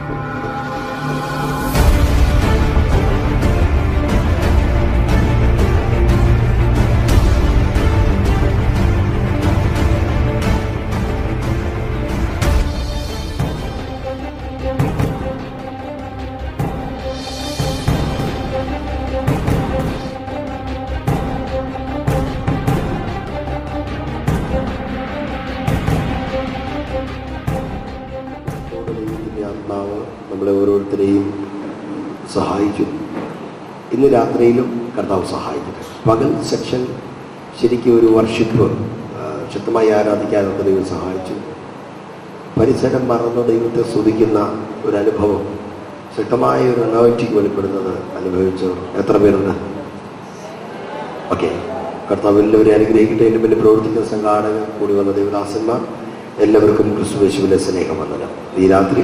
ദൈവത്തിൻ്റെ ആത്മാവ് നമ്മളെ ഓരോരുത്തരെയും സഹായിച്ചു ഇന്ന് രാത്രിയിലും കർത്താവ് സഹായിക്കട്ടെ പകൽ സെക്ഷൻ ശരിക്കും ഒരു വർഷിപ്പ് ആ, ശക്തമായി ആരാധിക്കാനൊക്കെ ദൈവം സഹായിച്ചു പരിസരം മറന്ന് ദൈവത്തെ സ്തുതിക്കുന്ന ഒരു അനുഭവം ശക്തമായ ഒരു അനോയിറ്റിക്ക് വെളിപ്പെടുന്നത് അനുഭവിച്ചവർ എത്ര പേരുണ്ട് ഓക്കെ കർത്താവ് എല്ലാവരെയും അനുഗ്രഹിക്കട്ടെ എൻ്റെ മുന്നിൽ പ്രവർത്തിക്കുന്ന സംഘാടകർ കൂടി വന്ന ദേവദാസന്മാർ എല്ലാവർക്കും ക്രിസ്തുവേശുവിലെ സ്നേഹം വന്ദനം ഈ രാത്രി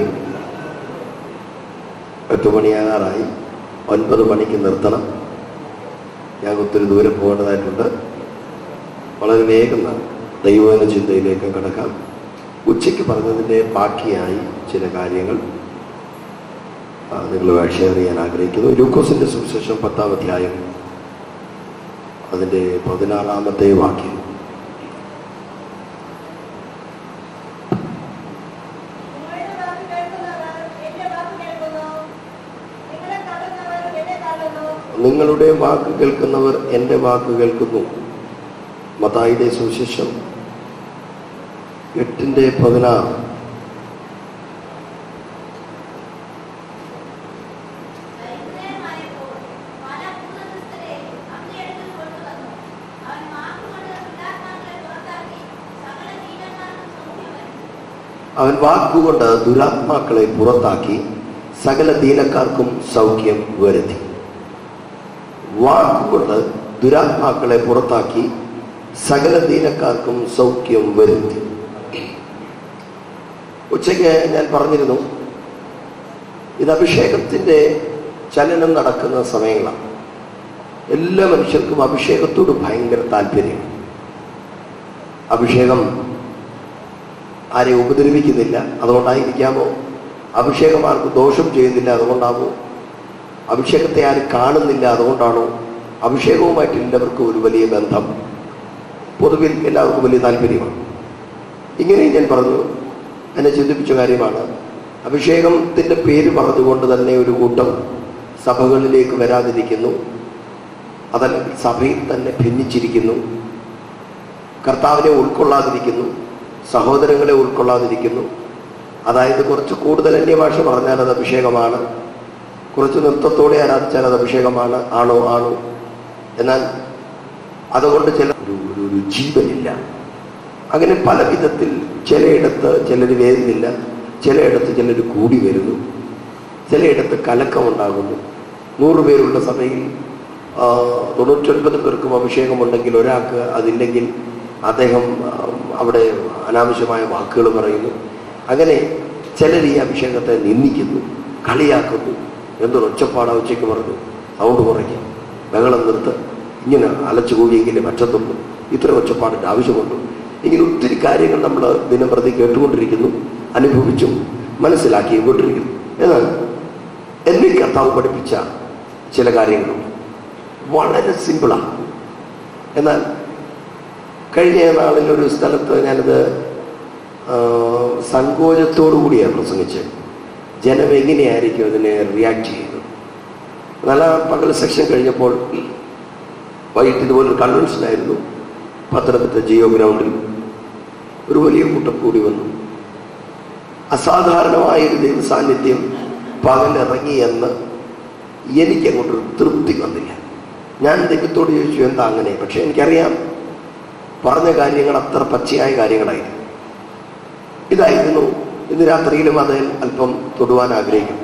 എട്ട് മണിയാകാറായി ഒൻപത് മണിക്ക് നിർത്തണം ഞങ്ങൾക്ക് ഒത്തിരി ദൂരം പോകേണ്ടതായിട്ടുണ്ട് വളരെ വേഗം ദൈവന ചിന്തയിലേക്ക് കടക്കാം ഉച്ചയ്ക്ക് പറഞ്ഞതിൻ്റെ ബാക്കിയായി ചില കാര്യങ്ങൾ ആ, നിങ്ങളുമായി ഷെയർ ചെയ്യാൻ ആഗ്രഹിക്കുന്നു ലൂക്കോസിന്റെ സുവിശേഷം പത്താം അധ്യായം അതിൻ്റെ പതിനാറാമത്തെ വാക്യം നിങ്ങളുടെ വാക്ക് കേൾക്കുന്നവർ എന്നെ തള്ളുന്നു നിങ്ങളുടെ വാക്ക് കേൾക്കുന്നവർ എൻ്റെ വാക്ക് കേൾക്കുന്നു മതായിയുടെ സുവിശേഷം എട്ടിൻ്റെ പതിനാറ് ദരിദ്രനായപ്പോൾ പല ഭൂതസ്ഥരെ അങ്ങേയടുക്കൽ കൊണ്ടുവന്നു. അവൻ വാക്കുകൊണ്ട് ദുരാത്മാക്കളെ പുറത്താക്കി സകല ദീനന്മാർക്കും സൗഖ്യം വരുത്തി. അവൻ വാക്കുകൊണ്ട് ദുരാത്മാക്കളെ പുറത്താക്കി സകല ദീനക്കാർക്കും സൗഖ്യം വരുത്തി വാക്കുകൊണ്ട് ദുരാത്മാക്കളെ പുറത്താക്കി സകല ദീനക്കാർക്കും സൗഖ്യം വരുത്തി ഉച്ചയ്ക്ക് ഞാൻ പറഞ്ഞിരുന്നു ഇത് അഭിഷേകത്തിൻ്റെ ചലനം നടക്കുന്ന സമയങ്ങളാണ് എല്ലാ മനുഷ്യർക്കും അഭിഷേകത്തോട് ഭയങ്കര താല്പര്യം അഭിഷേകം ആരെ ഉപദ്രവിക്കുന്നില്ല അതുകൊണ്ടായിരിക്കാമോ അഭിഷേകം ആർക്ക് ദോഷം ചെയ്യുന്നില്ല അതുകൊണ്ടാണോ അഭിഷേകത്തെ ആരും കാണുന്നില്ല അതുകൊണ്ടാണോ അഭിഷേകവുമായിട്ട് എല്ലാവർക്കും ഒരു വലിയ ബന്ധം പൊതുവിൽ എല്ലാവർക്കും വലിയ താല്പര്യമാണ് ഇങ്ങനെയും ഞാൻ പറഞ്ഞു എന്നെ ചിന്തിപ്പിച്ച കാര്യമാണ് അഭിഷേകത്തിൻ്റെ പേര് പറഞ്ഞുകൊണ്ട് തന്നെ ഒരു കൂട്ടം സഭകളിലേക്ക് വരാതിരിക്കുന്നു അതല്ലെങ്കിൽ സഭയിൽ തന്നെ ഭിന്നിച്ചിരിക്കുന്നു കർത്താവിനെ ഉൾക്കൊള്ളാതിരിക്കുന്നു സഹോദരങ്ങളെ ഉൾക്കൊള്ളാതിരിക്കുന്നു അതായത് കുറച്ച് കൂടുതൽ അന്യഭാഷ പറഞ്ഞാൽ അത് അഭിഷേകമാണ് കുറച്ച് നൃത്തത്തോടെ ആരാധിച്ചാൽ അത് അഭിഷേകമാണ് ആണോ ആണോ എന്നാൽ അതുകൊണ്ട് ചില ഒരു ഒരു- ഒരു ജീവനില്ല അങ്ങനെ പല വിധത്തിൽ ചിലയിടത്ത് ചിലർ വേദനില്ല ചിലയിടത്ത് ചിലർ കൂടി വരുന്നു ചിലയിടത്ത് കലക്കമുണ്ടാകുന്നു നൂറ് പേരുള്ള സഭയിൽ ആ, തൊണ്ണൂറ്റൊൻപത് പേർക്കും അഭിഷേകമുണ്ടെങ്കിൽ ഒരാൾക്ക് അതില്ലെങ്കിൽ അദ്ദേഹം ആ, അവിടെ അനാവശ്യമായ വാക്കുകൾ പറയുന്നു അങ്ങനെ ചിലർ ഈ അഭിഷേകത്തെ നിന്ദിക്കുന്നു കളിയാക്കുന്നു എന്തൊരു ഒച്ചപ്പാടാ ഉച്ചയ്ക്ക് പറഞ്ഞു സൗണ്ട് കുറയ്ക്കും ബഹളം നിർത്ത് ഇങ്ങനെ അലച്ചു കൂടിയെങ്കിലേ പറ്റത്തുള്ളൂ ഇത്ര ഒച്ചപ്പാടിൻ്റെ ആവശ്യമുണ്ട് ഇങ്ങനെ ഒത്തിരി കാര്യങ്ങൾ നമ്മൾ ദിനം പ്രതി കേട്ടുകൊണ്ടിരിക്കുന്നു അനുഭവിച്ചും മനസ്സിലാക്കിയും കൊണ്ടിരിക്കുന്നു എന്നാൽ എന്നെ കർത്താവ് പഠിപ്പിച്ച ചില കാര്യങ്ങളുണ്ട് വളരെ സിമ്പിളാണ് എന്നാൽ കഴിഞ്ഞ നാളിൽ ഒരു സ്ഥലത്ത് ഞാനത് ആ, സങ്കോചത്തോടു കൂടിയാണ് പ്രസംഗിച്ചത് ജനം എങ്ങനെയായിരിക്കും അതിനെ റിയാക്ട് ചെയ്യുന്നത് എന്നാൽ ആ പകൽ സെക്ഷൻ കഴിഞ്ഞപ്പോൾ വൈകിട്ട് ഇതുപോലെ ഒരു കൺവെൻഷൻ ആയിരുന്നു പത്തനംതിട്ട ജിയോ ഗ്രൗണ്ടിൽ ഒരു വലിയ കൂട്ടം കൂടി വന്നു അസാധാരണമായ ഒരു ദൈവ സാന്നിധ്യം പകലിറങ്ങി എന്ന് എനിക്കങ്ങോട്ടൊരു തൃപ്തി വന്നില്ല ഞാൻ ദൈവത്തോട് ചോദിച്ചു എന്താ അങ്ങനെ പക്ഷെ എനിക്കറിയാം പറഞ്ഞ കാര്യങ്ങൾ അത്ര പച്ചയായ കാര്യങ്ങളായിരുന്നു ഇതായിരുന്നു ഇന്ന് രാത്രിയിലും അത് അല്പം തൊടുവാൻ ആഗ്രഹിക്കും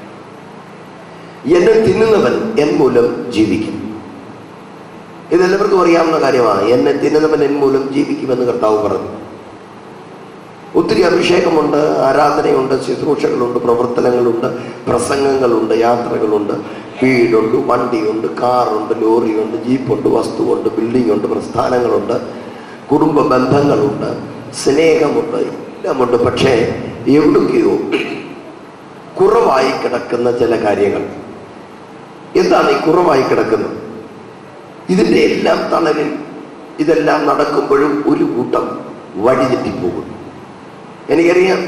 എന്നെ തിന്നുന്നവൻ എൻ മൂലം ജീവിക്കും ഇതെല്ലാവർക്കും അറിയാവുന്ന കാര്യമാണ് എന്നെ തിന്നുന്നവൻ എൻ മൂലം ജീവിക്കുമെന്ന് കർത്താവ് പറഞ്ഞു ഒത്തിരി അഭിഷേകമുണ്ട് ആരാധനയുണ്ട് ശുശ്രൂഷകളുണ്ട് പ്രവർത്തനങ്ങളുണ്ട് പ്രസംഗങ്ങളുണ്ട് യാത്രകളുണ്ട് വീടുണ്ട് വണ്ടിയുണ്ട് കാറുണ്ട് ലോറിയുണ്ട് ജീപ്പുണ്ട് വസ്തുവുണ്ട് ബിൽഡിംഗ് ഉണ്ട് പ്രസ്ഥാനങ്ങളുണ്ട് കുടുംബ ബന്ധങ്ങളുണ്ട് സ്നേഹമുണ്ട് എല്ലാമുണ്ട് പക്ഷേ എവിടൊക്കെയോ കുറവായി കിടക്കുന്ന ചില കാര്യങ്ങൾ എന്താണ് ഈ കുറവായി കിടക്കുന്നത് ഇതിന്റെ എല്ലാം തണലിൽ ഇതെല്ലാം നടക്കുമ്പോഴും ഒരു കൂട്ടം വഴിതെറ്റിപ്പോകും എനിക്കറിയാം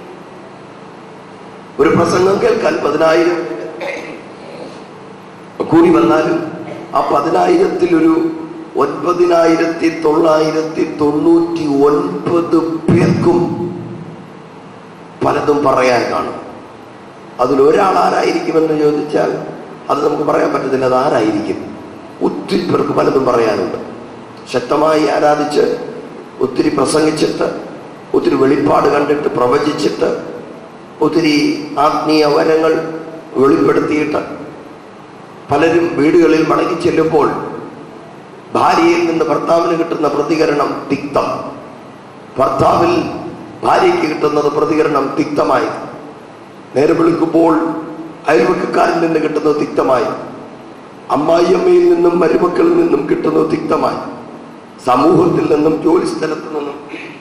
ഒരു പ്രസംഗം കേൾക്കാൻ പതിനായിരം കൂടി വന്നാലും ആ പതിനായിരത്തിൽ ഒരു ഒൻപതിനായിരത്തി തൊള്ളായിരത്തി തൊണ്ണൂറ്റി ഒൻപത് പേർക്കും പലതും പറയാൻ കാണും അതിൽ ഒരാൾ ആരായിരിക്കുമെന്ന് ചോദിച്ചാൽ അത് നമുക്ക് പറയാൻ പറ്റത്തില്ല അത് ആരായിരിക്കും ഒത്തിരി പേർക്ക് പലതും പറയാനുണ്ട് ശക്തമായി ആരാധിച്ച് ഒത്തിരി പ്രസംഗിച്ചിട്ട് ഒത്തിരി വെളിപ്പാട് കണ്ടിട്ട് പ്രവചിച്ചിട്ട് ഒത്തിരി ആത്മീയ വരങ്ങൾ വെളിപ്പെടുത്തിയിട്ട് പലരും വീടുകളിൽ മടങ്ങി ചെല്ലുമ്പോൾ ഭാര്യയിൽ നിന്ന് ഭർത്താവിന് കിട്ടുന്ന പ്രതികരണം തിക്തം ഭർത്താവിൽ ഭാര്യയ്ക്ക് കിട്ടുന്നത് പ്രതികരണം തിക്തമായി നേരെ വിളിക്കുമ്പോൾ അയൽവക്കക്കാരിൽ നിന്ന് കിട്ടുന്നത് തിക്തമായി അമ്മായിയമ്മയിൽ നിന്നും മരുമക്കളിൽ നിന്നും കിട്ടുന്നത് തിക്തമായി സമൂഹത്തിൽ നിന്നും ജോലി സ്ഥലത്ത് നിന്നും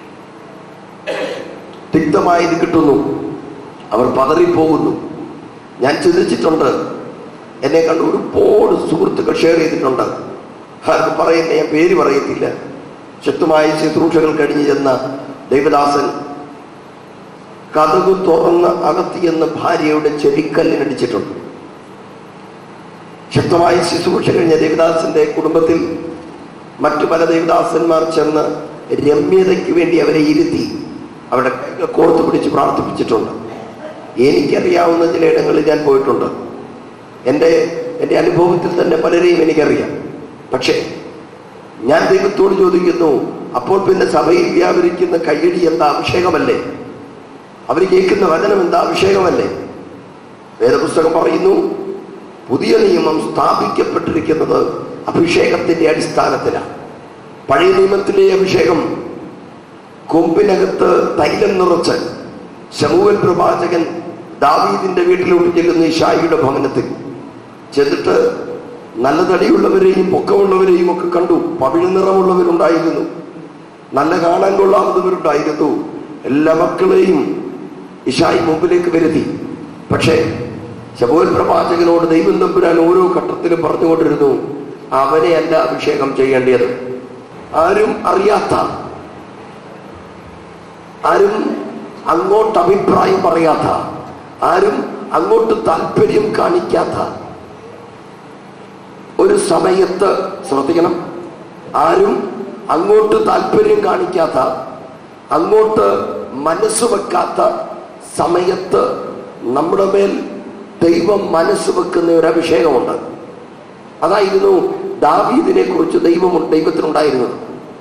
തിക്തമായത് കിട്ടുന്നു അവർ പതറിപ്പോകുന്നു ഞാൻ ചിന്തിച്ചിട്ടുണ്ട് എന്നെ കണ്ട് ഒരുപാട് സുഹൃത്തുക്കൾ ഷെയർ ചെയ്തിട്ടുണ്ട് ആർക്ക് പറയുന്ന ഞാൻ പേര് പറയത്തില്ല ശക്തമായ ശുശ്രൂഷകൾ കഴിഞ്ഞ് ചെന്ന ദൈവദാസൻ കഥകു തുറന്ന് അകത്തി എന്ന ഭാര്യയുടെ ചെടിക്കല്ലിനടിച്ചിട്ടുണ്ട് ശക്തമായ ശുശ്രൂഷ കഴിഞ്ഞ ദേവദാസന്റെ കുടുംബത്തിൽ മറ്റു പല ദേവദാസന്മാർ ചെന്ന് രമ്യതയ്ക്ക് വേണ്ടി അവരെ ഇരുത്തി അവരുടെ കൈകൾ കോർത്ത് പിടിച്ച് പ്രാർത്ഥിപ്പിച്ചിട്ടുണ്ട് എനിക്കറിയാവുന്ന ചിലയിടങ്ങളിൽ ഞാൻ പോയിട്ടുണ്ട് എൻ്റെ എൻ്റെ അനുഭവത്തിൽ തന്നെ പലരെയും എനിക്കറിയാം പക്ഷേ ഞാൻ ദൈവത്തോട് ചോദിക്കുന്നു അപ്പോൾ പിന്നെ സഭയിൽ വ്യാപരിക്കുന്ന കയ്യടി എന്താ അഭിഷേകമല്ലേ അവർ കേൾക്കുന്ന വചനം എന്താ അഭിഷേകമല്ലേ വേദപുസ്തകം പറയുന്നു പുതിയ നിയമം സ്ഥാപിക്കപ്പെട്ടിരിക്കുന്നത് അഭിഷേകത്തിന്റെ അടിസ്ഥാനത്തിലാണ് പഴയ നിയമത്തിലെ അഭിഷേകം കൊമ്പിനകത്ത് തൈലം നിറച്ച് ശമുവൽ പ്രവാചകൻ ദാവീദിന്റെ വീട്ടിലോട്ട് ചെല്ലുന്ന ഇഷായിയുടെ ഭവനത്തിൽ ചെന്നിട്ട് നല്ല തടിയുള്ളവരെയും പൊക്കമുള്ളവരെയും ഒക്കെ കണ്ടു പവിഴ നിറമുള്ളവരുണ്ടായിരുന്നു നല്ല കാണാൻ കൊള്ളാവുന്നവരുണ്ടായിരുന്നു എല്ലാ മക്കളെയും ഇഷായി മുമ്പിലേക്ക് വരുത്തി പക്ഷേ ശബോൽ പ്രവാചകനോട് ദൈവം തമ്പുരാൻ ഓരോ ഘട്ടത്തിലും പറഞ്ഞുകൊണ്ടിരുന്നു അവനെ അല്ല അഭിഷേകം ചെയ്യേണ്ടത് ആരും അറിയാത്ത ആരും അങ്ങോട്ട് അഭിപ്രായം പറയാത്ത ആരും അങ്ങോട്ട് താല്പര്യം കാണിക്കാത്ത ഒരു സമയത്ത് ശ്രദ്ധിക്കണം ആരും അങ്ങോട്ട് താല്പര്യം കാണിക്കാത്ത അങ്ങോട്ട് മനസ്സ് വെക്കാത്ത സമയത്ത് നമ്മുടെ മേൽ ദൈവം മനസ്സ് വെക്കുന്ന ഒരു അഭിഷേകമുണ്ട് അതായിരുന്നു ദാവീദിനെ കുറിച്ച് ദൈവം ദൈവത്തിനുണ്ടായിരുന്നത്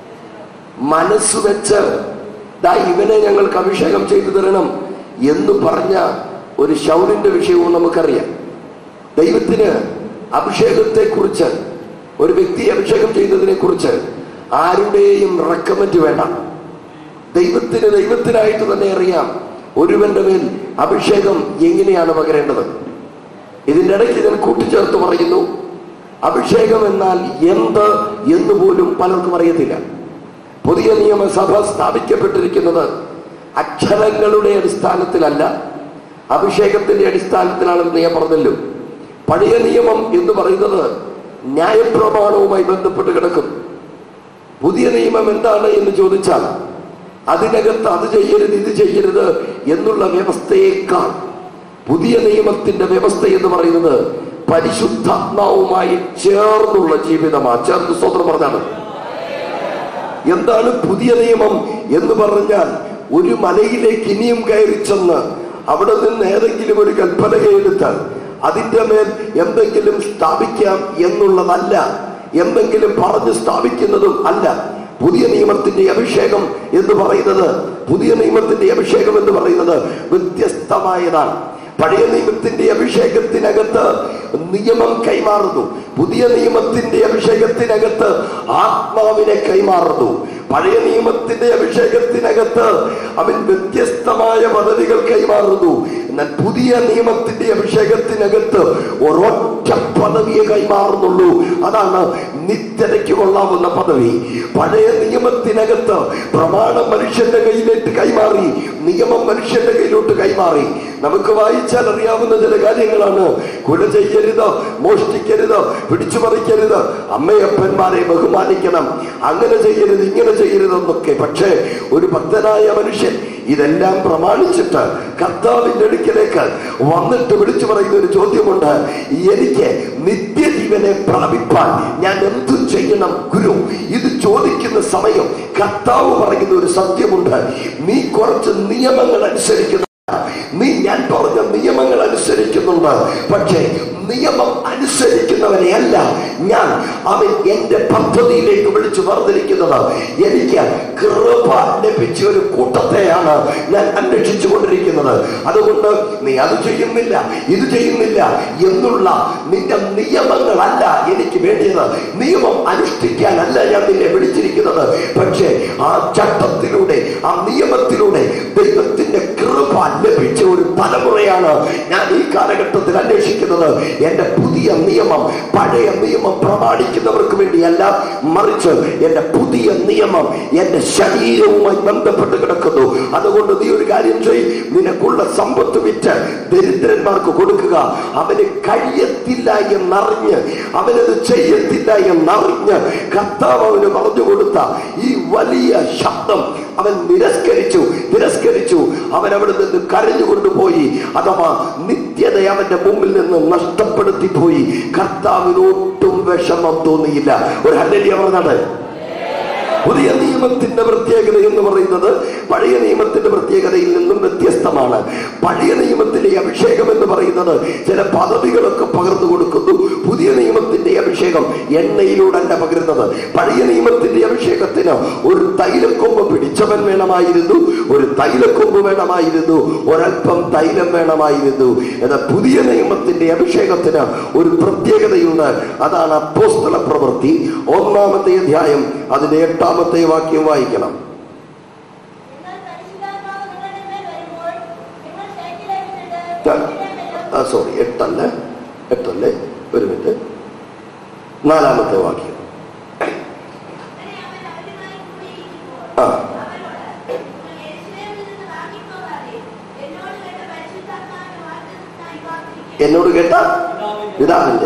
മനസ്സ് വെച്ച് ദാ ഇവനെ ഞങ്ങൾക്ക് അഭിഷേകം ചെയ്തു തരണം എന്ന് പറഞ്ഞ ഒരു ശൗരിന്റെ വിഷയവും നമുക്കറിയാം ദൈവത്തിന് അഭിഷേകത്തെ കുറിച്ച് ഒരു വ്യക്തി അഭിഷേകം ചെയ്തതിനെ കുറിച്ച് ആരുടെയും റെക്കമെന്റ് വേണ്ട ദൈവത്തിന് ദൈവത്തിനായിട്ട് തന്നെ അറിയാം ഒരുവന്റെ മേൽ അഭിഷേകം എങ്ങനെയാണ് പകരേണ്ടത് ഇതിന്റെ ഇടയ്ക്ക് ഞാൻ കൂട്ടിച്ചേർത്ത് പറയുന്നു അഭിഷേകം എന്നാൽ എന്ത് എന്ന് പോലും പലർക്കും അറിയത്തില്ല പുതിയ നിയമസഭ സ്ഥാപിക്കപ്പെട്ടിരിക്കുന്നത് അക്ഷരങ്ങളുടെ അടിസ്ഥാനത്തിലല്ല അഭിഷേകത്തിന്റെ അടിസ്ഥാനത്തിലാണെന്ന് ഞാൻ പറഞ്ഞല്ലോ പഴയ നിയമം എന്ന് പറയുന്നത് ന്യായപ്രമാണവുമായി ബന്ധപ്പെട്ട് കിടക്കും പുതിയ നിയമം എന്താണ് എന്ന് ചോദിച്ചാൽ അതിനകത്ത് അത് ചെയ്യരുത് ഇത് ചെയ്യരുത് എന്നുള്ള വ്യവസ്ഥയേക്കാൾ പുതിയ നിയമത്തിന്റെ വ്യവസ്ഥ എന്ന് പറയുന്നത് പരിശുദ്ധാത്മാവുമായി ചേർന്നുള്ള ജീവിതമാണ് ചേർന്ന് സ്വതന്ത്രം പറഞ്ഞാണ് എന്താണ് പുതിയ നിയമം എന്ന് പറഞ്ഞാൽ ഒരു മലയിലേക്ക് ഇനിയും കയറി ചെന്ന് അവിടെ നിന്ന് ഏതെങ്കിലും ഒരു കൽപ്പനക എടുത്താൽ അതിന്റെ മേൽ എന്തെങ്കിലും സ്ഥാപിക്കാം എന്നുള്ളതല്ല എന്തെങ്കിലും പറഞ്ഞ് സ്ഥാപിക്കുന്നതും അല്ല പുതിയ നിയമത്തിന്റെ അഭിഷേകം എന്ന് പറയുന്നത് പുതിയ നിയമത്തിന്റെ അഭിഷേകം എന്ന് പറയുന്നത് വ്യത്യസ്തമായതാണ് പഴയ നിയമത്തിന്റെ അഭിഷേകത്തിനകത്ത് നിയമം കൈമാറുന്നു പുതിയ നിയമത്തിന്റെ അഭിഷേകത്തിനകത്ത് ആത്മാവിനെ കൈമാറുന്നു പഴയ നിയമത്തിന്റെ അഭിഷേകത്തിനകത്ത് അവൻ വ്യത്യസ്തമായ പദവികൾ കൈമാറുന്നു എന്നാൽ പുതിയ നിയമത്തിന്റെ അഭിഷേകത്തിനകത്ത് ഒരൊറ്റ പദവിയെ കൈമാറുന്നുള്ളൂ അതാണ് നിത്യതയ്ക്ക് കൊള്ളാവുന്ന പദവി പഴയ നിയമത്തിനകത്ത് പ്രമാണം മനുഷ്യന്റെ കയ്യിലേക്ക് കൈമാറി നിയമം മനുഷ്യന്റെ കയ്യിലോട്ട് കൈമാറി നമുക്ക് വായിച്ചാൽ അറിയാവുന്ന ചില കാര്യങ്ങളാണ് കൊല ചെയ്യരുത് മോഷ്ടിക്കരുത് പിടിച്ചു പറിക്കരുത് അമ്മയപ്പന്മാരെ ബഹുമാനിക്കണം അങ്ങനെ ചെയ്യരുത് ഇങ്ങനെ ചെയ്യരുത് എന്നൊക്കെ പക്ഷേ ഒരു ഭക്തനായ മനുഷ്യൻ ഇതെല്ലാം പ്രമാണിച്ചിട്ട് കർത്താവിന്റെ അടുക്കലേക്ക് വന്നിട്ട് വിളിച്ചു പറയുന്ന ഒരു ചോദ്യമുണ്ട് എനിക്ക് നിത്യജീവനെ പ്രാപിപ്പാൻ ഞാൻ എന്തു ചെയ്യണം ഗുരു ഇത് ചോദിക്കുന്ന സമയം കർത്താവ് പറയുന്ന ഒരു സത്യമുണ്ട് നീ കുറച്ച് നിയമങ്ങൾ അനുസരിക്കുന്ന നീ ഞാൻ പറഞ്ഞ നിയമങ്ങൾ അനുസരിക്കുന്നുണ്ട് പക്ഷേ നിയമം അനുസരിക്കുന്നവനെയല്ല ഞാൻ അവൻ എന്റെ പദ്ധതിയിലേക്ക് വിളിച്ചു പറഞ്ഞിരിക്കുന്നത് എനിക്ക് കൃപ ലഭിച്ച ഒരു കൂട്ടത്തെയാണ് ഞാൻ അന്വേഷിച്ചു കൊണ്ടിരിക്കുന്നത് അതുകൊണ്ട് നീ അത് ചെയ്യുന്നില്ല ഇത് ചെയ്യുന്നില്ല എന്നുള്ള നിന്റെ നിയമങ്ങളല്ല എനിക്ക് വേണ്ടിയത് നിയമം അനുഷ്ഠിക്കാനല്ല ഞാൻ നിന്നെ വിളിച്ചിരിക്കുന്നത് പക്ഷേ ആ ചട്ടത്തിലൂടെ ആ നിയമത്തിലൂടെ ദൈവത്തിന്റെ കൃപ ലഭിച്ച ഒരു തലമുറയാണ് ഞാൻ ഈ കാലഘട്ടത്തിൽ അന്വേഷിക്കുന്നത് എന്റെ പുതിയ നിയമം പഴയ നിയമം പ്രമാണിക്കുന്നവർക്ക് വേണ്ടിയല്ല മറിച്ച് എന്റെ പുതിയ നിയമം എന്റെ ശരീരവുമായി ബന്ധപ്പെട്ട് കിടക്കുന്നു അതുകൊണ്ട് നീ ഒരു കാര്യം ചെയ് നിനക്കുള്ള സമ്പത്ത് വിറ്റ് ദരിദ്രന്മാർക്ക് കൊടുക്കുക അവന് കഴിയത്തില്ല എന്നറിഞ്ഞ് അവനത് ചെയ്യത്തില്ല എന്നറിഞ്ഞ് കർത്താവ് അവന് പറഞ്ഞു കൊടുത്ത ഈ വലിയ ശബ്ദം അവൻ നിരസ്കരിച്ചു തിരസ്കരിച്ചു അവൻ അവിടെ നിന്ന് കരഞ്ഞുകൊണ്ടുപോയി അഥവാ നിത്യത അവന്റെ മുമ്പിൽ നിന്ന് നഷ്ടപ്പെടുത്തി പോയി കർത്താവിന് ഒട്ടും വിഷമം തോന്നിയില്ല ഒരു ഹല്ലേലൂയ പറഞ്ഞാണ് പുതിയ നിയമത്തിന്റെ പ്രത്യേകത എന്ന് പറയുന്നത് പഴയ നിയമത്തിന്റെ പ്രത്യേകതയിൽ നിന്നും വ്യത്യസ്തമാണ് പഴയ നിയമത്തിലെ അഭിഷേകം എന്ന് പറയുന്നത് ചില പദവികളൊക്കെ പകർന്നു കൊടുക്കുന്നു പുതിയ നിയമത്തിന്റെ അഭിഷേകം എണ്ണയിലൂടല്ല പകരുന്നത് പഴയ നിയമത്തിന്റെ അഭിഷേകത്തിന് ഒരു തൈലക്കൊമ്പ് പിടിച്ചവൻ വേണമായിരുന്നു ഒരു തൈലക്കൊമ്പ് വേണമായിരുന്നു ഒരൽപ്പം തൈലം വേണമായിരുന്നു എന്നാൽ പുതിയ നിയമത്തിന്റെ അഭിഷേകത്തിന് ഒരു പ്രത്യേകതയുണ്ട് അതാണ് അപ്പോസ്തല പ്രവൃത്തി ഒന്നാമത്തെ അധ്യായം അതിന്റെ എട്ടാമത്തെ വാക്യം വായിക്കണം എന്നാൽ പരിശുദ്ധാത്മാവ് നിങ്ങളുടെ മേൽ വരുമ്പോൾ നിങ്ങൾ ശൈത്യരായിരുന്നിട്ട് ആ സോറി എട്ടല്ല എട്ടല്ലേ ഒരു മിനിറ്റ് നാലാമത്തെ വാക്യം അങ്ങനെ അവൻ അവരുമായി കൂടിയിരിക്കുമ്പോൾ ആ അവരോട് നിങ്ങൾ യെരൂശലേമിൽ നിന്ന് വാങ്ങിപ്പോകാതെ എന്നോട് കേട്ട പരിശുദ്ധാത്മാവിന്റെ വാഗ്ദത്തത്തിനായി കാത്തിരിക്കുക എന്നോട് കേട്ട പിതാവിന്റെ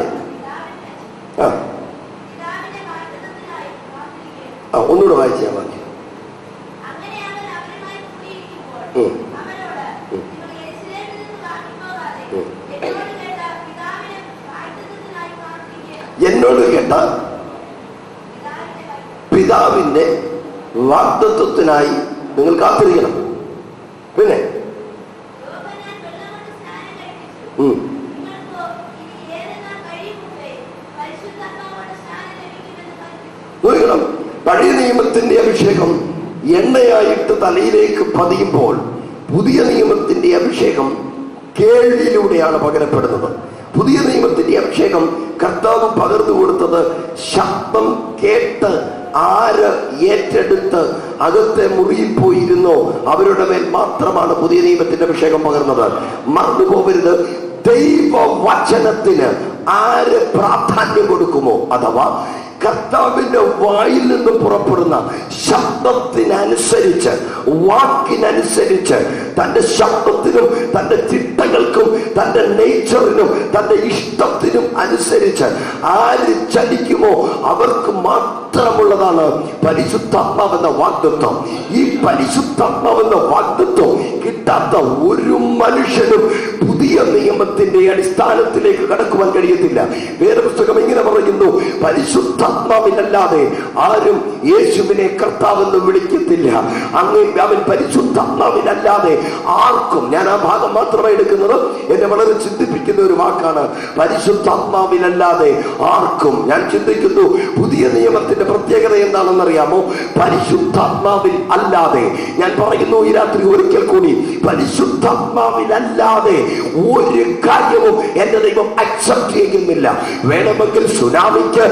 ആ പിതാവിന്റെ വാഗ്ദത്തത്തിനായി കാത്തിരിക്കുക ആ ഒന്നുകൂടെ വായിച്ചാൽ വാക്യം അങ്ങനെ അവൻ അവരുമായി കൂടിയിരിക്കുമ്പോൾ ഉം. അവരോട് ഉം. നിങ്ങൾ യെരൂശലേമിൽ നിന്ന് വാങ്ങിപ്പോകാതെ ഉം. എന്നോട് കേട്ട പിതാവിന്റെ വാഗ്ദത്തത്തിനായി കാത്തിരിക്കുക എന്നോട് കേട്ട പിതാവിന്റെ വാഗ്ദത്തം പിതാവിന്റെ വാഗ്ദത്വത്തിനായി നിങ്ങൾ കാത്തിരിക്കണം പിന്നെ യോഹന്നാൻ വെള്ളം കൊണ്ട് സ്നാനം കഴിപ്പിച്ചു ഉം. നിങ്ങൾക്കോ ഇനി ഏറെ നാൾ കഴിയും മുമ്പേ പരിശുദ്ധാത്മാവോട് സ്നാനം ലഭിക്കുമെന്ന് കൽപ്പിച്ചു നോക്കണം പഴയ നിയമത്തിന്റെ അഭിഷേകം എണ്ണയായിട്ട് തലയിലേക്ക് പതിയുമ്പോൾ പുതിയ നിയമത്തിന്റെ അഭിഷേകം കേൾവിയിലൂടെയാണ് പകരപ്പെടുന്നത് പുതിയ നിയമത്തിന്റെ അഭിഷേകം കർത്താവ് പകർന്നു കൊടുത്തത് ശബ്ദം കേട്ട് ആര് ഏറ്റെടുത്ത് അകത്തെ മുറിയിൽ പോയിരുന്നോ അവരുടെ മേൽ മാത്രമാണ് പുതിയ നിയമത്തിന്റെ അഭിഷേകം പകർന്നത് മറന്നു പോകരുത് ദൈവവചനത്തിന് ആര് പ്രാധാന്യം കൊടുക്കുമോ അഥവാ കർത്താവിന്റെ വായിൽ നിന്ന് പുറപ്പെടുന്ന ശബ്ദത്തിനനുസരിച്ച് വാക്കിനനുസരിച്ച് തന്റെ ശബ്ദത്തിനും തന്റെ ചിട്ടകൾക്കും തന്റെ നേച്ചറിനും തന്റെ ഇഷ്ടത്തിനും അനുസരിച്ച് ആര് ചലിക്കുമോ അവർക്ക് മാത്രമുള്ളതാണ് പരിശുദ്ധാത്മാവെന്ന വാഗ്ദത്വം ഈ പരിശുദ്ധാത്മാവെന്ന വാഗ്ദത്വം കിട്ടാത്ത ഒരു മനുഷ്യനും പുതിയ നിയമത്തിന്റെ അടിസ്ഥാനത്തിലേക്ക് കടക്കുവാൻ കഴിയത്തില്ല വേറെ പുസ്തകം ഇങ്ങനെ പറയുന്നു പരിശുദ്ധാത്മാവിനല്ലാതെ ആരും യേശുവിനെ കർത്താവെന്ന് വിളിക്കത്തില്ല അങ്ങ് അവൻ പരിശുദ്ധാത്മാവിനല്ലാതെ ആർക്കും ഞാൻ ആ ഭാഗം മാത്രമായി എടുക്കുന്നത് എന്നെ വളരെ ചിന്തിപ്പിക്കുന്ന ഒരു വാക്കാണ് പരിശുദ്ധാത്മാവിനല്ലാതെ ആർക്കും ഞാൻ ചിന്തിക്കുന്നു പുതിയ നിയമത്തിന്റെ പ്രത്യേകത എന്താണെന്ന് അറിയാമോ പരിശുദ്ധാത്മാവിൽ അല്ലാതെ ഞാൻ പറയുന്നു ഈ രാത്രി ഒരിക്കൽ കൂടി പരിശുദ്ധാത്മാവിലല്ലാതെ ഒരു കാര്യവും എന്റെ ദൈവം അക്സെപ്റ്റ് ചെയ്യുന്നില്ല വേണമെങ്കിൽ സുനാമിക്ക്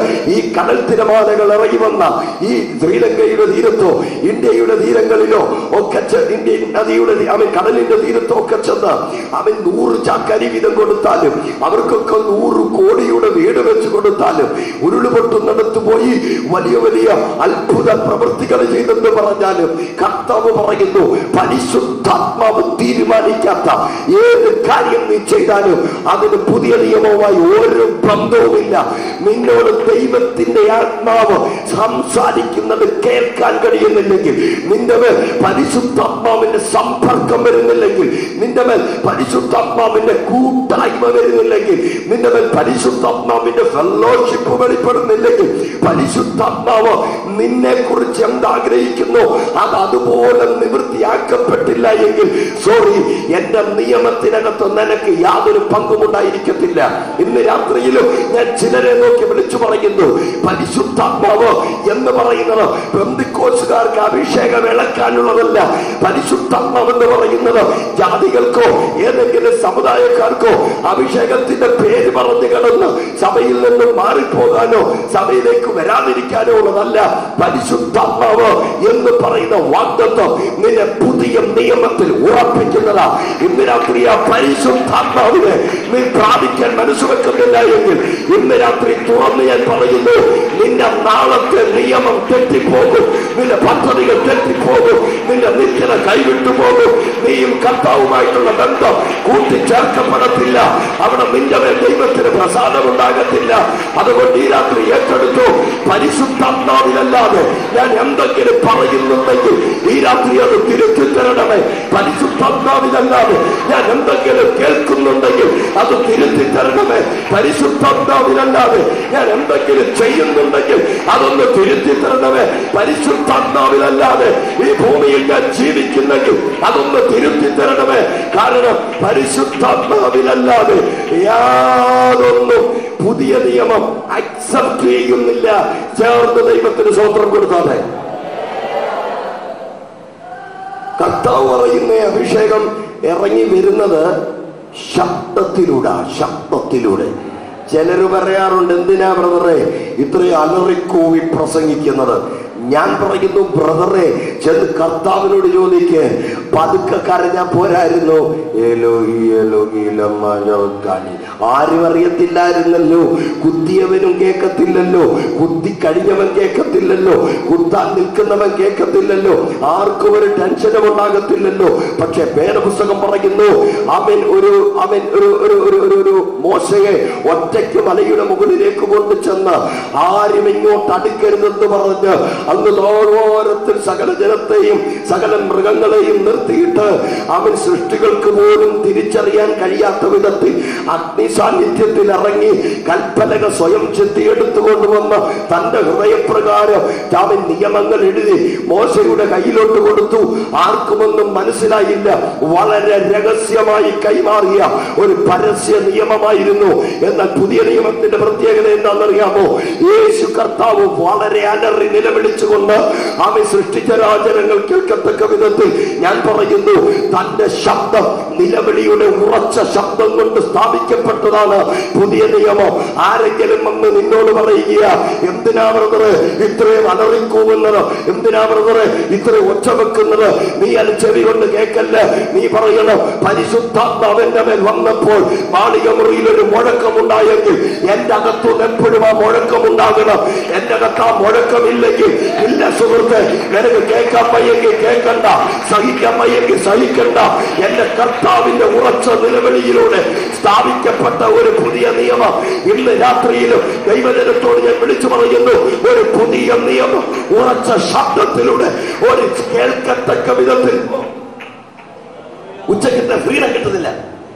ഈ കടൽ തിരമാലകൾ ഇറങ്ങി വന്ന ഈ ശ്രീലങ്കയുടെ തീരത്തോ ഇന്ത്യയുടെ തീരങ്ങളിലോ ഒക്കെ ചെ- ഇന്ത്യൻ നദിയുടെ തീ- അവൻ കടലിന്റെ തീരത്തോ ഒക്കെ ചെന്ന് അവൻ നൂറ് ചാക്കരി വീതം കൊടുത്താലും അവർക്കൊക്കെ നൂറ് കോടിയുടെ വീട് വെച്ച് കൊടുത്താലും ഉരുളുപൊട്ടുന്നിടത്ത് പോയി വലിയ വലിയ അത്ഭുത പ്രവൃത്തികൾ ചെയ്തെന്ന് പറഞ്ഞാലും കർത്താവ് പറയുന്നു പരിശുദ്ധാത്മാവ് തീരുമാനിക്കാത്ത ഏത് കാര്യം നീ ചെയ്താലും അതിന് പുതിയ നിയമവുമായി ഒരു ബന്ധവുമില്ല നിന്നോട് ദൈവത്തിന്റെ ആത്മാവ് സംസാരിക്കുന്നത് കേൾക്കാൻ കഴിയുന്നില്ലെങ്കിൽ നിന്റെ മേൽ പരിശുദ്ധാത്മാവിന്റെ സമ്പർക്കം വരുന്നില്ലെങ്കിൽ നിന്റെ മേൽ പരിശുദ്ധാത്മാവിന്റെ കൂട്ടായ്മ വരുന്നില്ലെങ്കിൽ നിന്റെ മേൽ പരിശുദ്ധാത്മാവിന്റെ ഫെലോഷിപ്പ് വെളിപ്പെടുന്നില്ലെങ്കിൽ പരിശുദ്ധാത്മാവ് നിന്നെ കുറിച്ച് എന്താഗ്രഹിക്കുന്നു അത് അതുപോലെ നിവൃത്തിയാക്കപ്പെട്ടില്ല എങ്കിൽ സോറി എന്റെ നിയമത്തിനകത്ത് നിനക്ക് യാതൊരു പങ്കുമുണ്ടായിരിക്കത്തില്ല ഇന്ന് രാത്രിയിലും ഞാൻ ചിലരെ നോക്കി വിളിച്ചു പറയുന്നു പരിശുദ്ധാത്മാവ് എന്ന് പറയുന്നത് ബന്ധുക്കോസുകാർക്ക് അഭിഷേകം ഇളക്കാനുള്ളതല്ല പരിശുദ്ധാത്മാവ് എന്ന് പറയുന്നത് ജാതികൾക്കോ ഏതെങ്കിലും സമുദായക്കാർക്കോ അഭിഷേകത്തിന്റെ പേര് പറഞ്ഞു കിടന്ന് സഭയിൽ നിന്നും മാറിപ്പോകാനോ സഭയിലേക്ക് വരാതിരിക്കാനോ ഉള്ളതല്ല പരിശുദ്ധാത്മാവ് എന്ന് പറയുന്ന വാഗ്ദത്വം നിന്നെ പുതിയ നിയമത്തിൽ ഉറപ്പിക്കുന്നതാ ഇന്ന് രാത്രി ആ പരിശുദ്ധാത്മാവിനെ നീ പ്രാപിക്കാൻ മനസ്സ് വെക്കുന്നില്ല എങ്കിൽ ഇന്ന് രാത്രി തുറന്ന് ഞാൻ പറയുന്നു നിന്റെ നാളത്തെ നിയമം തെറ്റിപ്പോകും നിന്റെ പദ്ധതികൾ തെറ്റിപ്പോകും നിന്റെ നിത്യത കൈവിട്ടു പോകും നീയും കർത്താവുമായിട്ടുള്ള ബന്ധം കൂട്ടിച്ചേർക്കപ്പെടത്തില്ല അവിടെ നിന്റെ മേൽ ദൈവത്തിന് പ്രസാദം ഉണ്ടാകത്തില്ല അതുകൊണ്ട് ഈ രാത്രി ഏറ്റെടുത്തു പരിശുദ്ധാത്മാവിലല്ലാതെ ഞാൻ എന്തെങ്കിലും പറയുന്നുണ്ടെങ്കിൽ ഈ രാത്രി അത് തിരുത്തി തരണമേ പരിശുദ്ധാത്മാവിലല്ലാതെ ഞാൻ എന്തെങ്കിലും കേൾക്കുന്നുണ്ടെങ്കിൽ അത് തിരുത്തി തരണമേ പരിശുദ്ധാത്മാവിലല്ലാതെ ഞാൻ എന്തെങ്കിലും ചെയ്യുന്നുണ്ടെങ്കിൽ അതൊന്ന് തിരുത്തി തരണമേ പരിശുദ്ധാത്മാവിലല്ലാതെ ഈ ഭൂമിയിൽ ഞാൻ ജീവിക്കുന്നെങ്കിൽ അതൊന്ന് തിരുത്തി തരണമേ കാരണം പരിശുദ്ധാത്മാവിലല്ലാതെ യാതൊന്നും പുതിയ നിയമം അക്സെപ്റ്റ് ചെയ്യുന്നില്ല ചേർന്ന് ദൈവത്തിന് സ്വത്രം കൊടുത്താതെ കർത്താവ് പറയുന്ന അഭിഷേകം ഇറങ്ങി വരുന്നത് ശബ്ദത്തിലൂടെ ശബ്ദത്തിലൂടെ ചിലര് പറയാറുണ്ട് എന്തിനാ ബ്രദറെ ഇത്രയും അലറിക്കൂവി പ്രസംഗിക്കുന്നത് ഞാൻ പറയുന്നു ബ്രദറെ ചെന്ന് കർത്താവിനോട് ചോദിക്ക് പതുക്കെ കരഞ്ഞാ പോരായിരുന്നു ഏലോഹി ഏലോഹി ലമ്മ ജവക്കാനി. ആരും അറിയത്തില്ലായിരുന്നല്ലോ കുത്തിയവനും കേൾക്കത്തില്ലല്ലോ കുത്തി കഴിഞ്ഞവൻ കേൾക്കത്തില്ലല്ലോ കുത്താൻ നിൽക്കുന്നവൻ കേൾക്കത്തില്ലല്ലോ ആർക്കും ഒരു ടെൻഷനും ഉണ്ടാകത്തില്ലല്ലോ പക്ഷെ വേദപുസ്തകം പറയുന്നു അവൻ ഒരു അവൻ ഒരു ഒരു ഒരു ഒരു ഒരു മോശയെ ഒറ്റയ്ക്ക് മലയുടെ മുകളിലേക്ക് കൊണ്ടു ചെന്ന് ആരും ഇങ്ങോട്ട് അടുക്കരുതെന്ന് പറഞ്ഞ് അങ്ങ് തോരോരത്തിൽ സകല ജനത്തെയും സകല മൃഗങ്ങളെയും നിർത്തിയിട്ട് അവൻ സൃഷ്ടികൾക്ക് പോലും തിരിച്ചറിയാൻ കഴിയാത്ത വിധത്തിൽ അഗ്നി സാന്നിധ്യത്തിൽ ഇറങ്ങി കൽപ്പനകൾ സ്വയം ചെത്തിയെടുത്തുകൊണ്ട് വന്ന് തന്റെ ഹൃദയപ്രകാരം അവൻ നിയമങ്ങൾ എഴുതി മോശയുടെ കയ്യിലോട്ട് കൊടുത്തു ആർക്കുമൊന്നും മനസ്സിലായില്ല വളരെ രഹസ്യമായി കൈമാറിയ ഒരു പരസ്യ നിയമമായിരുന്നു എന്നാൽ പുതിയ നിയമത്തിന്റെ പ്രത്യേകത എന്താണെന്നറിയാമോ യേശു കർത്താവ് വളരെ അലറി നിലവിളിച്ചുകൊണ്ട് ആമെ സൃഷ്ടിച്ച രാജനങ്ങൾ കേൾക്കത്തക്ക വിധത്തിൽ ഞാൻ പറയുന്നു തന്റെ ശബ്ദം നിലവിളിയുടെ ഉറച്ച ശബ്ദം കൊണ്ട് സ്ഥാപിക്കപ്പെട്ടതാണ് പുതിയ നിയമം ആരെങ്കിലും വന്ന് നിന്നോട് പറയുക എന്തിനാ ബ്രദറെ ഇത്രയും അലറിക്കൂവുന്നത് എന്തിനാ ബ്രദറെ ഇത്രയും ഒച്ച വെക്കുന്നത് നീ അത് ചെവി കൊണ്ട് കേൾക്കല്ല നീ പറയണം പരിശുദ്ധാത്മാവിന്റെ മേൽ വന്നപ്പോൾ മാളിക മുറിയിൽ ഒരു മുഴക്കമുണ്ടായെങ്കിൽ എന്റെ അകത്തുനിന്ന് എപ്പോഴും ആ മുഴക്കമുണ്ടാകണം എന്റെ അകത്ത് ആ മുഴക്കമില്ലെങ്കിൽ ഇല്ല സുഹൃത്തെ നിനക്ക് കേൾക്കാൻ വയ്യെങ്കിൽ കേൾക്കണ്ട സഹിക്കാൻ വയ്യെങ്കിൽ സഹിക്കണ്ട എന്റെ കർത്താവിന്റെ ഉറച്ച നിലവിളിയിലൂടെ സ്ഥാപിക്കപ്പെട്ട ഒരു പുതിയ നിയമം ഇന്ന് രാത്രിയിലും ദൈവജനത്തോട് ഞാൻ വിളിച്ചു പറയുന്നു ഒരു പുതിയ നിയമം ഉറച്ച ശബ്ദത്തിലൂടെ ഒരു കേൾക്കത്തക്ക വിധത്തിൽ ഉച്ചക്കത്തെ ഫ്രീഡം കിട്ടുന്നില്ല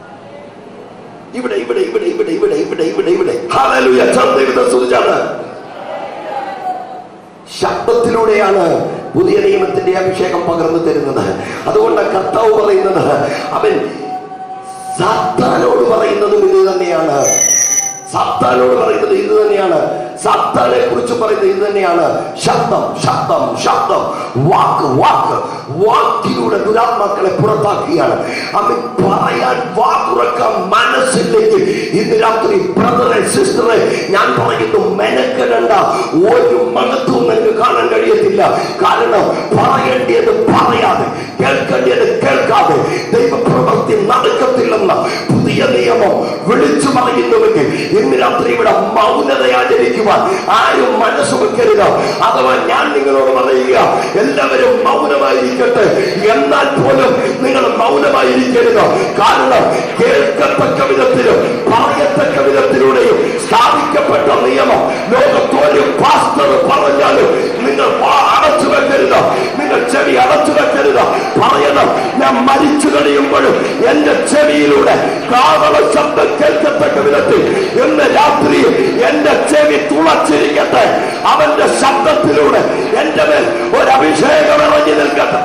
ഇവിടെ ഇവിടെ ഇവിടെ ഇവിടെ ഇവിടെ ഇവിടെ ഇവിടെ ഇവിടെ ഹല്ലേലൂയ ദൈവത്തെ സ്തുതിച്ചാണ് ശബ്ദത്തിലൂടെയാണ് പുതിയ നിയമത്തിന്റെ അഭിഷേകം പകർന്നു തരുന്നത് അതുകൊണ്ട് കർത്താവ് പറയുന്നത് അവൻ സാത്താനോട് പറയുന്നതും ഇത് തന്നെയാണ് സാത്താനോട് പറയുന്നത് ഇത് തന്നെയാണ് സാത്താനെ കുറിച്ച് പറയുന്നത് ഇത് തന്നെയാണ് ശബ്ദം ശബ്ദം ശബ്ദം വാക്ക് വാക്ക് വാക്കിലൂടെ ദുരാത്മാക്കളെ പുറത്താക്കുകയാണ് അവൻ പറയാൻ വാക്കുറക്കാൻ മനസ്സില്ലെങ്കിൽ ഈ ഇന്ന് രാത്രി ബ്രദറെ സിസ്റ്ററെ ഞാൻ പറയുന്നു മെനക്കെടണ്ട ഒരു മഹത്വം നിങ്ങൾക്ക് കാണാൻ കഴിയത്തില്ല കാരണം പറയേണ്ടത് പറയാതെ കേൾക്കേണ്ടത് കേൾക്കാതെ ദൈവപ്രവൃത്തി നടക്കത്തില്ലെന്ന പുതിയ നിയമം വിളിച്ചു പറയുന്നുവെങ്കിൽ ഇന്ന് രാത്രി ഇവിടെ മൗനത ആചരിക്കുവാൻ ആരും മനസ്സ് വെക്കരുത് അഥവാ ഞാൻ നിങ്ങളോട് പറയുക എല്ലാവരും മൗനമായിരിക്കട്ടെ എന്നാൽ പോലും നിങ്ങൾ മൗനമായിരിക്കരുത് കാരണം കേൾക്കത്തക്ക വിധത്തിലും പറയത്തക്ക വിധത്തിലൂടെയും സ്ഥാപിക്കപ്പെട്ട നിയമം ലോകത്തൊരു പാസ്റ്റർ പറഞ്ഞാലും നിങ്ങൾ വാ അടച്ചു വെക്കരുത് നിങ്ങൾ ചെവി അടച്ചു വെക്കരുത് പറയണം ഞാൻ മരിച്ചു കഴിയുമ്പോഴും എന്റെ ചെവിയിലൂടെ കാവള ശബ്ദം കേൾക്കത്തക്ക വിധത്തിൽ ഇന്ന് രാത്രി എന്റെ ചെവി തുളച്ചിരിക്കട്ടെ അവന്റെ ശബ്ദത്തിലൂടെ എന്റെ മേൽ ഒരു അഭിഷേകം ഇറങ്ങി നിൽക്കട്ടെ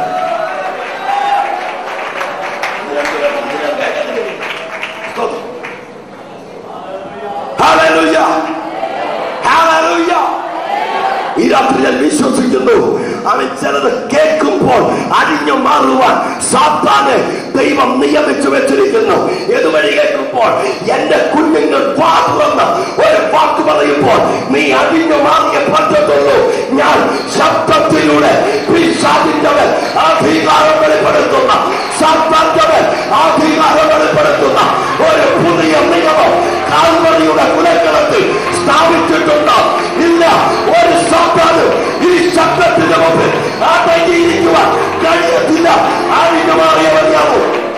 Hallelujah. Hallelujah. ഈ രാത്രി ഞാൻ വിശ്വസിക്കുന്നു അവൻ ചിലത് കേൾക്കുമ്പോൾ അഴിഞ്ഞു മാറുവാൻ സാത്താന് ദൈവം നിയമിച്ചു വെച്ചിരിക്കുന്നു ഇതുവഴി കേൾക്കുമ്പോൾ എന്റെ കുഞ്ഞുങ്ങൾ വാ തുറന്ന് ഒരു വാക്ക് പറയുമ്പോൾ നീ അഴിഞ്ഞു മാറിയ പറ്റത്തുള്ളൂ ഞാൻ ശബ്ദത്തിലൂടെ പിശാചിന്റവൻ അധികാരം വെളിപ്പെടുത്തുന്ന സാത്താന്റവൻ അധികാരം വെളിപ്പെടുത്തുന്ന ഒരു പുതിയ നിയമം കാൽവഴിയുടെ കുലക്കളത്തിൽ സ്ഥാപിച്ചിട്ടുണ്ട് ഇല്ല ഒരു സാത്താനും ഈ ശബ്ദത്തിന്റെ മുമ്പിൽ അടങ്ങിയിരിക്കുവാൻ കഴിയത്തില്ല അഴിഞ്ഞു മാറിയ മതിയാവും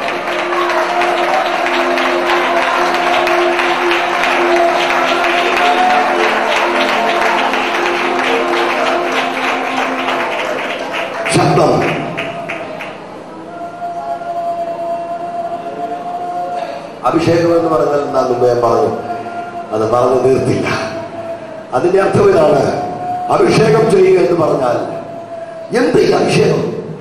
ശബ്ദം അഭിഷേകം എന്ന് പറഞ്ഞാൽ എന്താ മുമ്പേ ഞാൻ പറഞ്ഞു അത് പറഞ്ഞു തീർത്തില്ല അതിന്റെ അർത്ഥം ഇതാണ് അഭിഷേകം ചെയ്യുക എന്ന് പറഞ്ഞാൽ എന്ത് ഈ അഭിഷേകം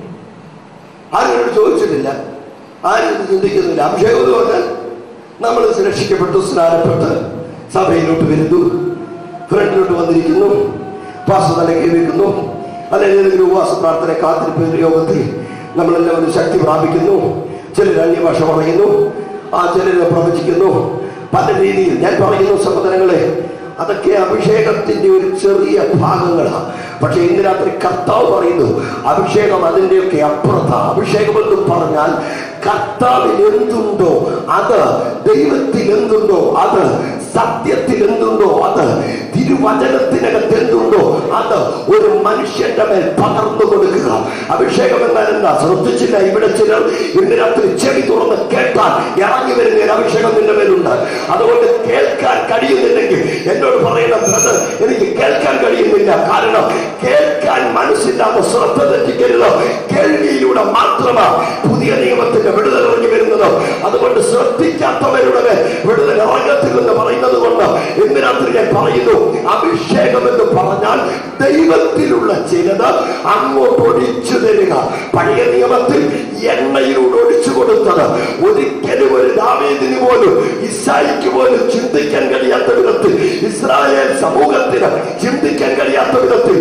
ആരും എന്നോട് ചോദിച്ചിട്ടില്ല ആരും ഇത് ചിന്തിക്കുന്നില്ല അഭിഷേകം എന്ന് പറഞ്ഞാൽ നമ്മൾ സുരക്ഷിക്കപ്പെട്ടു സ്നാനപ്പെട്ട് സഭയിലോട്ട് വരുന്നു ഫ്രണ്ടിലോട്ട് വന്നിരിക്കുന്നു പാസ് തലക്കി വെക്കുന്നു അല്ലെങ്കിൽ ഏതെങ്കിലും ഉപവാസ പ്രാർത്ഥന കാത്തിരിപ്പ് യോഗത്തിൽ നമ്മളെല്ലാവരും ശക്തി പ്രാപിക്കുന്നു ചിലർ അന്യഭാഷ പറയുന്നു ആ ചിലർ പ്രവചിക്കുന്നു പല രീതിയിൽ ഞാൻ പറയുന്നു സഹോദരങ്ങളെ അതൊക്കെ അഭിഷേകത്തിന്റെ ഒരു ചെറിയ ഭാഗങ്ങളാണ് പക്ഷെ ഇന്ന് രാത്രി കർത്താവ് പറയുന്നു അഭിഷേകം അതിൻ്റെയൊക്കെ അപ്പുറത്താ അഭിഷേകം എന്ന് പറഞ്ഞാൽ കർത്താവിൽ എന്തുണ്ടോ അത് ദൈവത്തിൽ എന്തുണ്ടോ അത് സത്യത്തിൽ എന്തുണ്ടോ അത് തിരുവചനത്തിനകത്ത് എന്തുണ്ടോ അത് ഒരു മനുഷ്യന്റെ മേൽ പകർന്നു കൊടുക്കുക അഭിഷേകം എന്നാൽ എന്താ ശ്രദ്ധിച്ചില്ല ഇവിടെ ചിലർ ഇന്ന് രാത്രി ചെവി തുറന്ന് കേട്ടാൽ ഇറങ്ങി വരുന്ന ഒരു അഭിഷേകം നിന്റെ മേലുണ്ട് അതുകൊണ്ട് കേൾക്കാൻ കഴിയുന്നില്ലെങ്കിൽ എന്നോട് പറയണം ബ്രദർ എനിക്ക് കേൾക്കാൻ കഴിയുന്നില്ല കാരണം കേൾക്കാൻ മനസ്സില്ലാതെ ശ്രദ്ധ തെറ്റിക്കരുത് കേൾവിയിലൂടെ മാത്രമാണ് പുതിയ നിയമത്തിന്റെ വിടുതൽ ഇറങ്ങി വരുന്നത് അതുകൊണ്ട് ശ്രദ്ധിക്കാത്തവരുടെ മേൽ വിടുതൽ ഇറങ്ങത്തില്ലെന്ന് പറയുന്നത് കൊണ്ട് ഇന്ന് രാത്രി ഞാൻ പറയുന്നു അഭിഷേകം എന്ന് പറഞ്ഞാൽ ദൈവത്തിലുള്ള ചിലത് അങ്ങോട്ട് ഒഴിച്ചു തരിക പഴയ നിയമത്തിൽ എണ്ണയിലൂടെ ഒഴിച്ചു കൊടുത്തത് ഒരിക്കലും ഒരു ദാവീദിന് പോലും ഇസായിക്ക് പോലും ചിന്തിക്കാൻ കഴിയാത്ത വിധത്തിൽ ഇസ്രായേൽ സമൂഹത്തിന് ചിന്തിക്കാൻ കഴിയാത്ത വിധത്തിൽ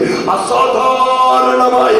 അസാധാരണമായ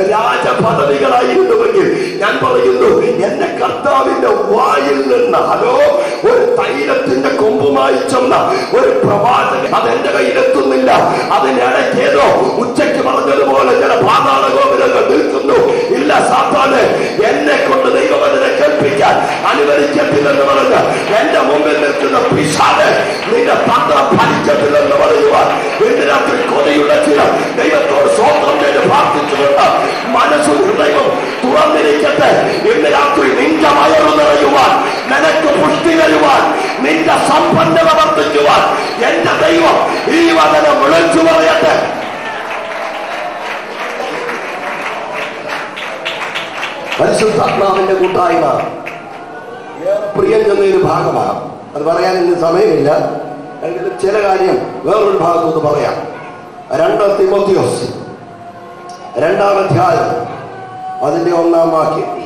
രാജപദവികളായിരുന്നുവെങ്കിൽ ഞാൻ പറയുന്നു എന്റെ കർത്താവിന്റെ വായിൽ നിന്ന് ഹലോ ഒരു തൈലത്തിന്റെ കൊമ്പുമായി ചെന്ന ഒരു പ്രവാചകൻ അതെന്റെ കയ്യിലെത്തുന്നില്ല അതിനിടയ്ക്ക് ഏതോ ഉച്ചയ്ക്ക് പറഞ്ഞതുപോലെ ചില പാതാള ഗോപുരങ്ങൾ നിൽക്കുന്നു ഇല്ല സാത്താന് എന്നെ കൊണ്ട് ദൈവവചന കേൾപ്പിക്കാൻ അനുവദിക്കത്തില്ലെന്ന് പറഞ്ഞ് എന്റെ മുമ്പിൽ നിൽക്കുന്ന പിശാല് നിന്റെ തന്ത്രം ഫലിക്കത്തില്ലെന്ന് പറയുവാൻ ഇന്ന് രാത്രി കൊതിയുള്ള ചില ദൈവത്തോട് സ്വന്തം ചെയ്ത് പ്രാർത്ഥിച്ചുകൊണ്ട് മനസ്സും ഹൃദയവും തുറന്നിരിക്കട്ടെ ഇന്ന് രാത്രി നിന്റെ വയറു നിറയുവാൻ നിനക്ക് പുഷ്ടി തരുവാൻ നിന്റെ സമ്പന്നത വർദ്ധിക്കുവാൻ എന്റെ ദൈവം ഈ വചനം വിളിച്ചു പറയട്ടെ പരിശുദ്ധാത്മാവിന്റെ കൂട്ടായ്മ ഏറെ പ്രിയം ചെന്ന ഒരു ഭാഗമാണ് അത് പറയാൻ ഇന്ന് സമയമില്ല എങ്കിലും ചില കാര്യം വേറൊരു ഭാഗത്ത് പറയാം രണ്ടാം തിമോത്തിയോസ് രണ്ടാം അധ്യായം അതിന്റെ ഒന്നാം വാക്യം